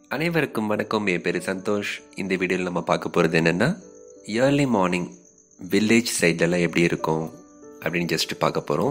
அனைவருக்கும் வணக்கம் என் பேர் சந்தோஷ் இந்த வீடியோவில் நம்ம பார்க்க போகிறது என்னென்னா ஏர்லி மார்னிங் வில்லேஜ் சைட்லலாம் எப்படி இருக்கும் அப்படின்னு ஜஸ்ட் பார்க்க போகிறோம்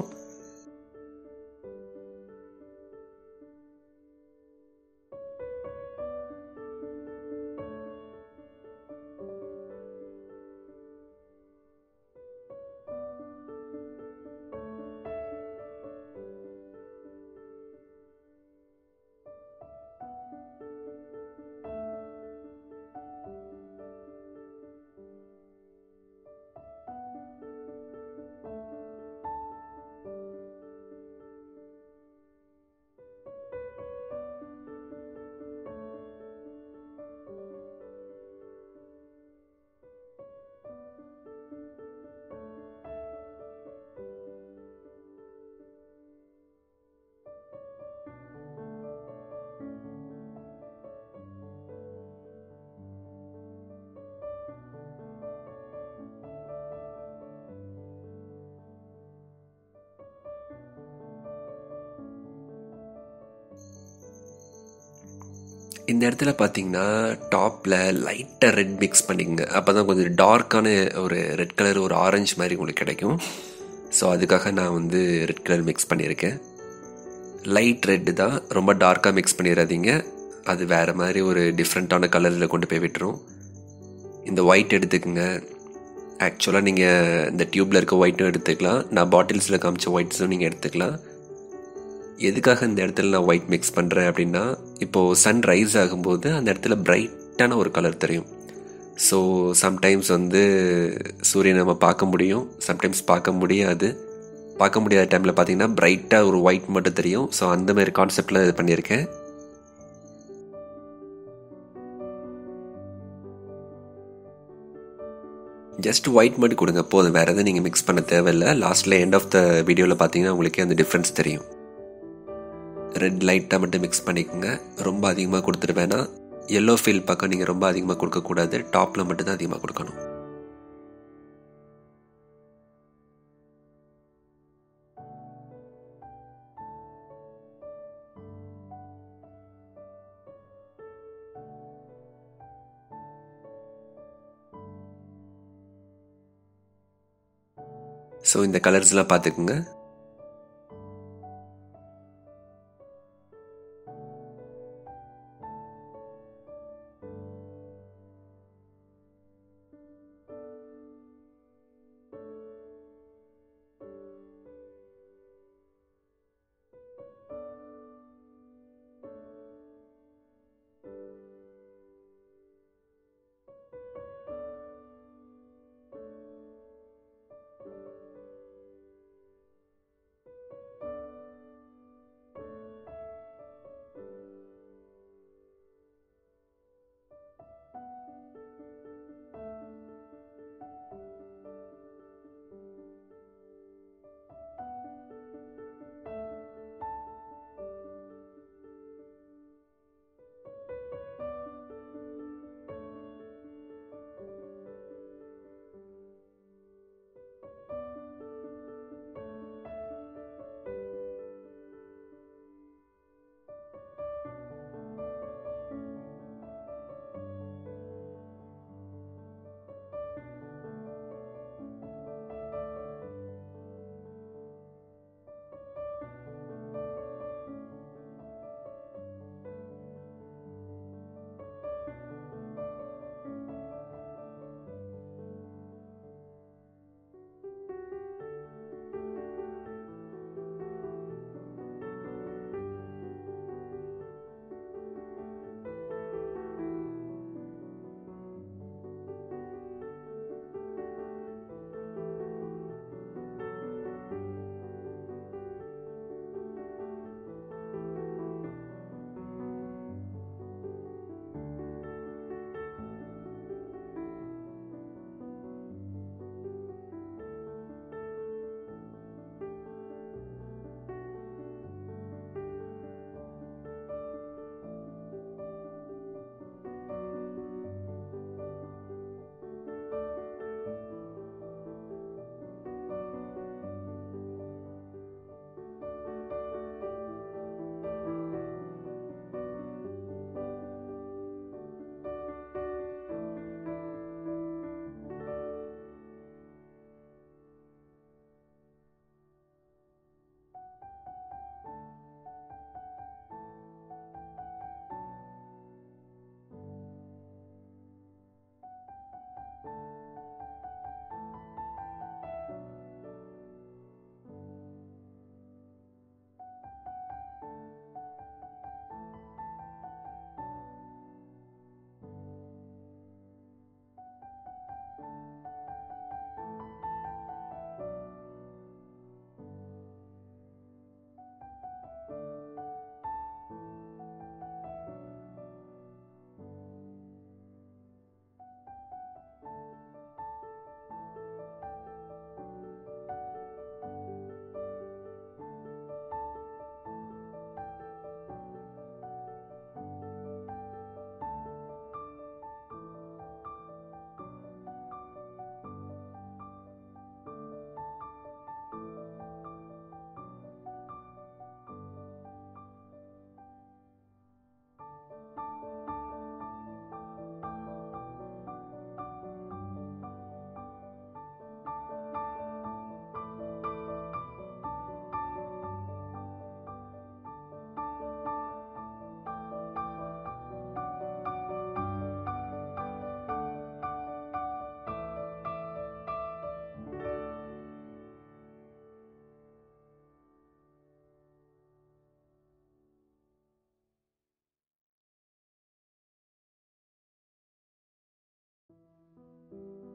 இந்த இடத்துல பார்த்தீங்கன்னா டாப்பில் லைட்டாக ரெட் மிக்ஸ் பண்ணிக்கங்க அப்போ தான் கொஞ்சம் டார்க்கான ஒரு ரெட் கலர் ஒரு ஆரஞ்சு மாதிரி உங்களுக்கு கிடைக்கும் ஸோ அதுக்காக நான் வந்து ரெட் கலர் மிக்ஸ் பண்ணியிருக்கேன் லைட் ரெட்டு தான் ரொம்ப டார்க்காக மிக்ஸ் பண்ணிடாதீங்க அது வேறு மாதிரி ஒரு டிஃப்ரெண்ட்டான கலரில் கொண்டு போய் விட்டுரும் இந்த ஒயிட் எடுத்துக்கோங்க ஆக்சுவலாக நீங்கள் இந்த டியூப்பில் இருக்க ஒயிட்டும் எடுத்துக்கலாம் நான் பாட்டில்ஸில் காமிச்ச ஒயிட்ஸும் நீங்கள் எடுத்துக்கலாம் எதுக்காக இந்த இடத்துல நான் ஒயிட் மிக்ஸ் பண்ணுறேன் அப்படின்னா இப்போது சன் ரைஸ் ஆகும்போது அந்த இடத்துல பிரைட்டான ஒரு கலர் தெரியும் ஸோ சம்டைம்ஸ் வந்து சூரியனை நம்ம பார்க்க முடியும் சம்டைம்ஸ் பார்க்க முடியாது பார்க்க முடியாத டைமில் பார்த்தீங்கன்னா பிரைட்டாக ஒரு ஒயிட் மட்டும் தெரியும் ஸோ அந்த மாதிரி கான்செப்டில் இது பண்ணியிருக்கேன் ஜஸ்ட் ஒயிட் மட்டும் கொடுங்க போதும் வேறு எதுவும் நீங்கள் மிக்ஸ் பண்ண தேவையில்லை லாஸ்ட்டில் எண்ட் ஆஃப் த வீடியோவில் பார்த்தீங்கன்னா உங்களுக்கே அந்த டிஃப்ரென்ஸ் தெரியும் ரெட் லைட்டாக மட்டும் மிக்ஸ் பண்ணிக்கோங்க ரொம்ப அதிகமாக கொடுத்துட்டு வேணாம் எல்லோ ஃபீல் பக்கம் நீங்கள் ரொம்ப அதிகமாக கொடுக்கக்கூடாது டாப்பில் மட்டும் தான் அதிகமாக கொடுக்கணும் ஸோ இந்த கலர்ஸ்லாம் பார்த்துக்குங்க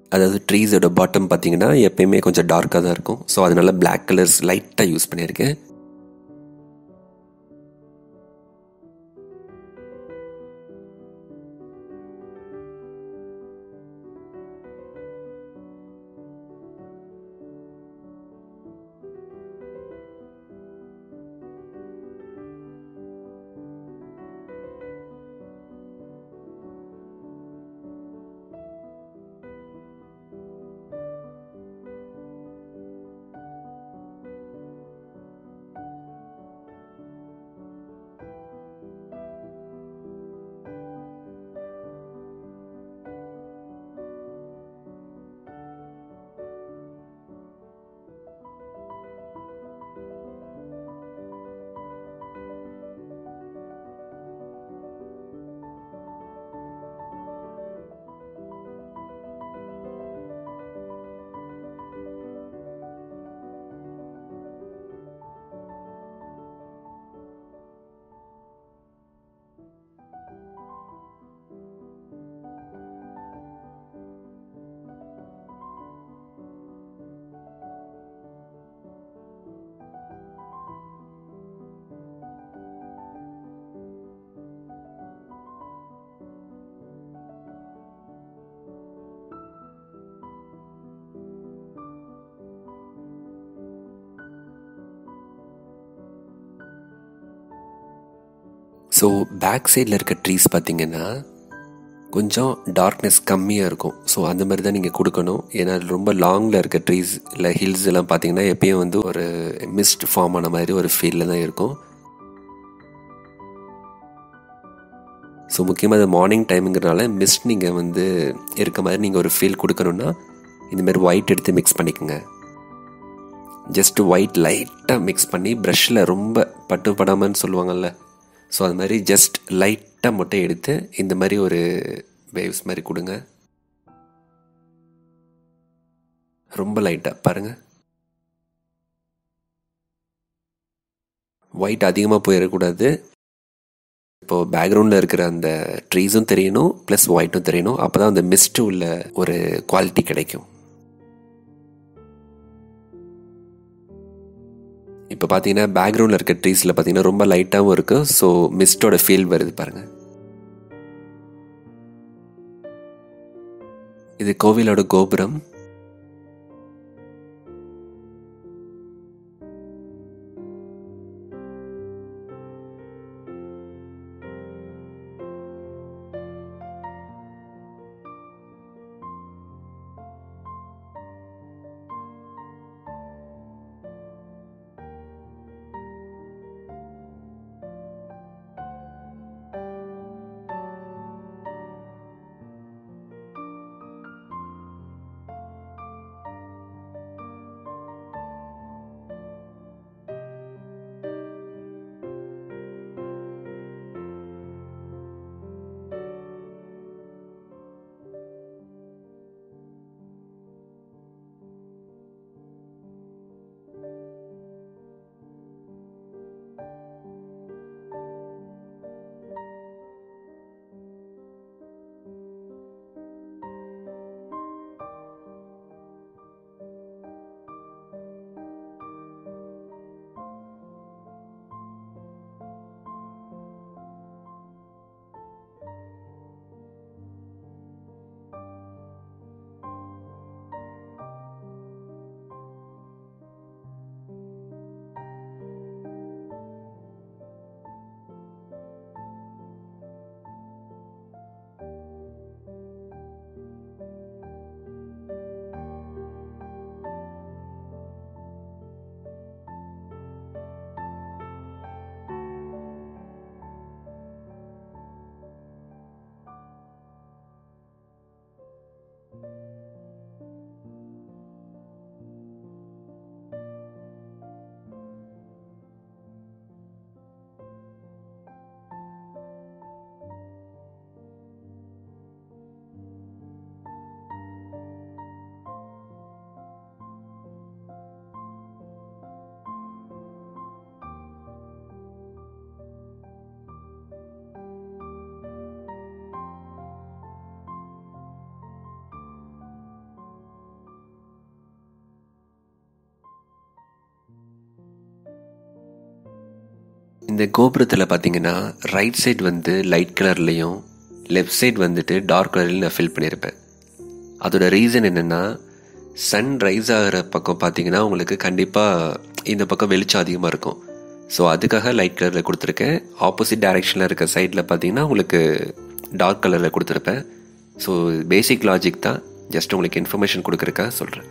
அதாவது ட்ரீஸோட பாட்டம் பார்த்தீங்கன்னா எப்பயுமே கொஞ்சம் டார்க்காக தான் இருக்கும் ஸோ அதனால பிளாக் கலர்ஸ் லைட்டாக யூஸ் பண்ணியிருக்கேன் ஸோ பேக் சைடில் இருக்க ட்ரீஸ் பார்த்தீங்கன்னா கொஞ்சம் டார்க்னஸ் கம்மியாக இருக்கும் ஸோ அந்த மாதிரி தான் நீங்கள் கொடுக்கணும் ஏன்னா ரொம்ப லாங்கில் இருக்க ட்ரீஸ் இல்லை ஹில்ஸ் எல்லாம் பார்த்தீங்கன்னா எப்பயும் வந்து ஒரு மிஸ்ட் ஃபார்ம் ஆன மாதிரி ஒரு ஃபீலில் தான் இருக்கும் ஸோ முக்கியமாக அது மார்னிங் டைமுங்கிறனால மிஸ்ட் நீங்கள் வந்து இருக்க மாதிரி நீங்கள் ஒரு ஃபீல் கொடுக்கணுன்னா இந்தமாரி ஒயிட் எடுத்து மிக்ஸ் பண்ணிக்கோங்க ஜஸ்ட் ஒயிட் லைட்டாக மிக்ஸ் பண்ணி ப்ரஷ்ஷில் ரொம்ப பட்டு படாமன்னு சொல்லுவாங்கல்ல ஸோ அது மாதிரி ஜஸ்ட் லைட்டாக மட்டும் எடுத்து இந்த மாதிரி ஒரு வேவ்ஸ் மாதிரி கொடுங்க ரொம்ப லைட்டாக பாருங்கள் ஒயிட் அதிகமாக போயிடக்கூடாது இப்போது பேக்ரவுண்டில் இருக்கிற அந்த ட்ரீஸும் தெரியணும் ப்ளஸ் ஒயிட்டும் தெரியணும் அப்போ தான் அந்த மிஸ்ட்டு உள்ள ஒரு குவாலிட்டி கிடைக்கும் இப்போ பார்த்தீங்கன்னா பேக்ரவுண்டில் இருக்க ட்ரீஸில் பார்த்தீங்கன்னா ரொம்ப லைட்டாகவும் இருக்குது ஸோ மிஸ்டோட ஃபீல் வருது பாருங்கள் இது கோவிலோட கோபுரம் இந்த கோபுரத்தில் பார்த்தீங்கன்னா ரைட் சைடு வந்து லைட் கலர்லேயும் லெஃப்ட் சைடு வந்துட்டு டார்க் கலர்லையும் நான் ஃபில் பண்ணியிருப்பேன் அதோட ரீசன் என்னென்னா சன் ரைஸ் ஆகிற பக்கம் பார்த்தீங்கன்னா உங்களுக்கு கண்டிப்பாக இந்த பக்கம் வெளிச்சம் அதிகமாக இருக்கும் ஸோ அதுக்காக லைட் கலரில் கொடுத்துருக்கேன் ஆப்போசிட் டைரெக்ஷனில் இருக்க சைடில் பார்த்தீங்கன்னா உங்களுக்கு டார்க் கலரில் கொடுத்துருப்பேன் ஸோ பேசிக் லாஜிக் தான் ஜஸ்ட் உங்களுக்கு இன்ஃபர்மேஷன் கொடுக்குறக்கா சொல்கிறேன்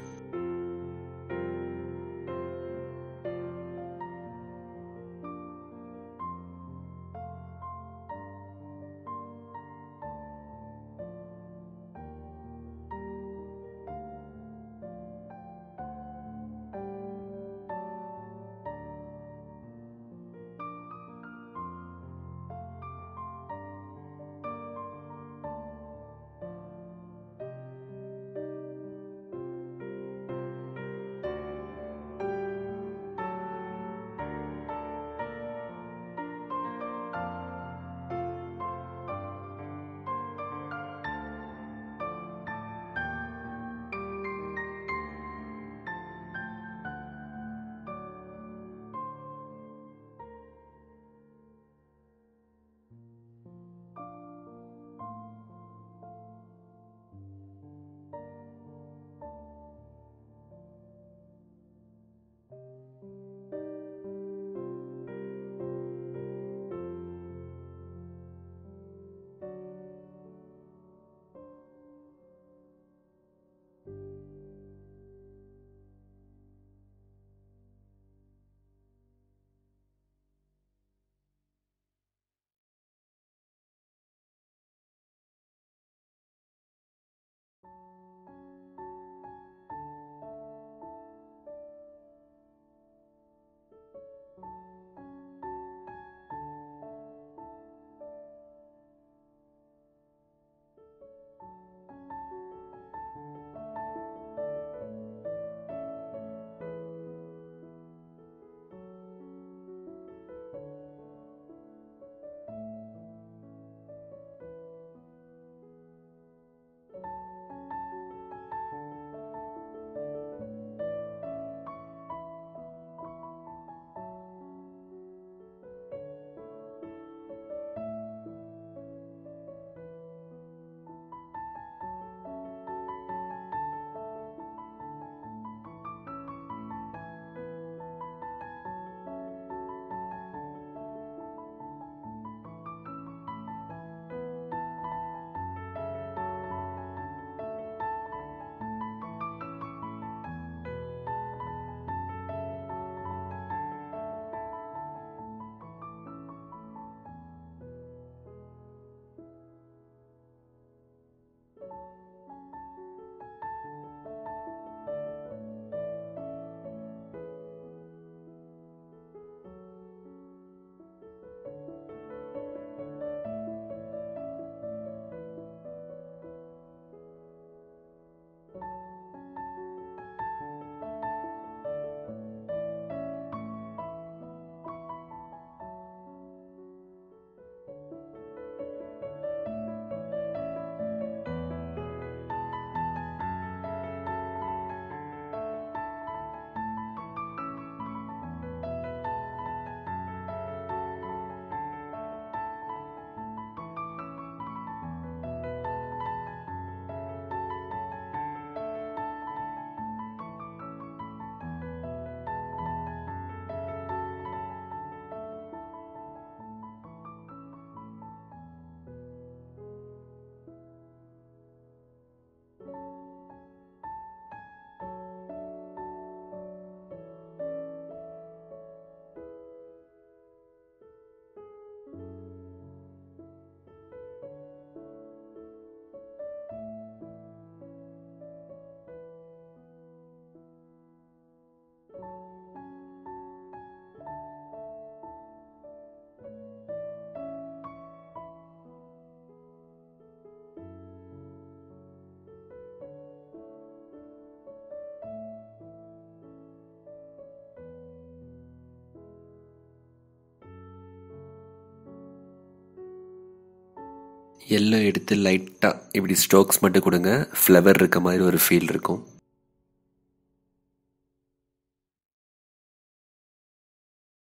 எல்லோ எடுத்து லைட்டாக இப்படி ஸ்ட்ரோக்ஸ் மட்டும் கொடுங்க ஃப்ளவர் இருக்க மாதிரி ஒரு ஃபீல் இருக்கும் ஸோ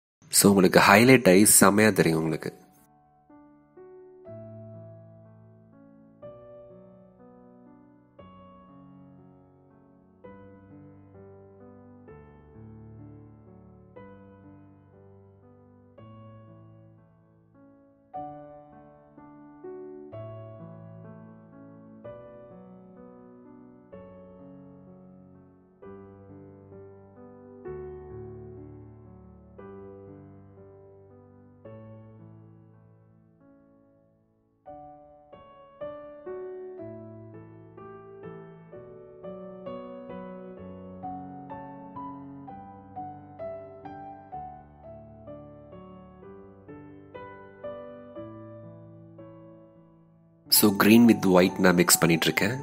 ஸோ உங்களுக்கு ஹைலைட் ஆகி செம்மையாக தெரியும் உங்களுக்கு ஸோ க்ரீன் வித் ஒயிட் நான் மிக்ஸ் பண்ணிகிட்ருக்கேன்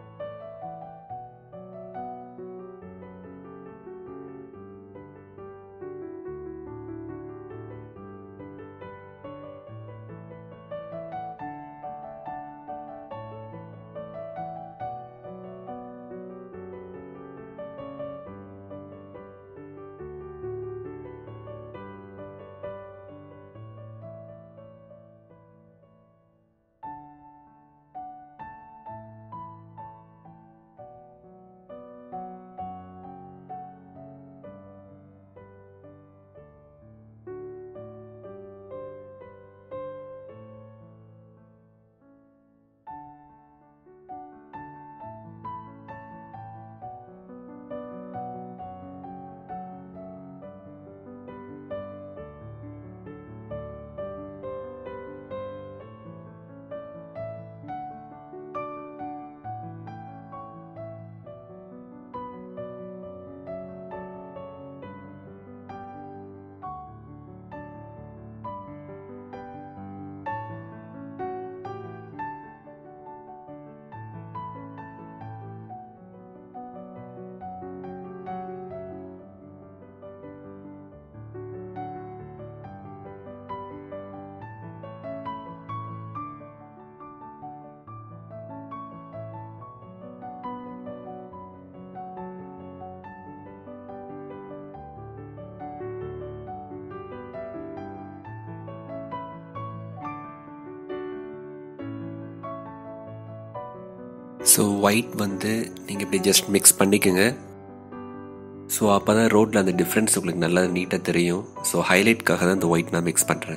ஸோ ஒயிட் வந்து நீங்கள் இப்படி ஜஸ்ட் மிக்ஸ் பண்ணிக்கோங்க ஸோ அப்போ தான் ரோட்டில் அந்த டிஃப்ரென்ஸ் உங்களுக்கு நல்லா நீட்டாக தெரியும் ஸோ ஹைலைட்காக தான் இந்த ஒயிட் நான் மிக்ஸ் பண்ணுறேன்